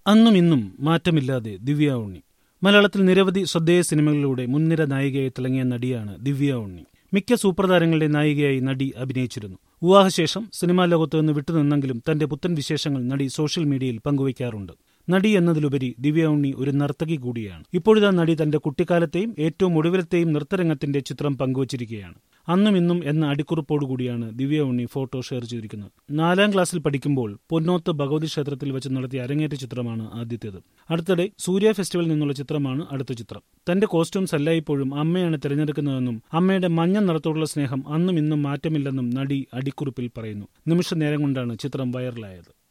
അന്നും ഇന്നും മാറ്റമില്ലാതെ ദിവ്യ ഉണ്ണി മലയാളത്തിൽ നിരവധി ശ്രദ്ധേയ സിനിമകളിലൂടെ മുൻനിര നായികയായി തിളങ്ങിയ നടിയാണ് ദിവ്യ ഉണ്ണി മിക്ക സൂപ്പർ താരങ്ങളുടെ നായികയായി നടി അഭിനയിച്ചിരുന്നു വിവാഹശേഷം സിനിമാ ലോകത്ത് നിന്ന് വിട്ടുനിന്നെങ്കിലും തന്റെ പുത്തൻ വിശേഷങ്ങൾ നടി സോഷ്യൽ മീഡിയയിൽ പങ്കുവയ്ക്കാറുണ്ട് നടി എന്നതിലുപരി ദിവ്യ ഉണ്ണി ഒരു നർത്തകി കൂടിയാണ് ഇപ്പോഴിതാ നടി തന്റെ കുട്ടിക്കാലത്തെയും ഏറ്റവും ഒടുവിലത്തെയും നൃത്തരംഗത്തിന്റെ ചിത്രം പങ്കുവച്ചിരിക്കുകയാണ് അന്നും ഇന്നും എന്ന അടിക്കുറിപ്പോടുകൂടിയാണ് ദിവ്യ ഉണ്ണി ഫോട്ടോ ഷെയർ ചെയ്തിരിക്കുന്നത് നാലാം ക്ലാസ്സിൽ പഠിക്കുമ്പോൾ പൊന്നോത്ത് ഭഗവതി ക്ഷേത്രത്തിൽ വെച്ച് നടത്തിയ അരങ്ങേറ്റ ചിത്രമാണ് ആദ്യത്തേത് അടുത്തിടെ സൂര്യ ഫെസ്റ്റിവലിൽ നിന്നുള്ള ചിത്രമാണ് അടുത്ത ചിത്രം തന്റെ കോസ്റ്റ്യൂംസ് എല്ലായ്പ്പോഴും അമ്മയാണ് തിരഞ്ഞെടുക്കുന്നതെന്നും അമ്മയുടെ മഞ്ഞ നിറത്തോടുള്ള സ്നേഹം അന്നും ഇന്നും മാറ്റമില്ലെന്നും നടി അടിക്കുറിപ്പിൽ പറയുന്നു നിമിഷ നേരം കൊണ്ടാണ് ചിത്രം വൈറലായത്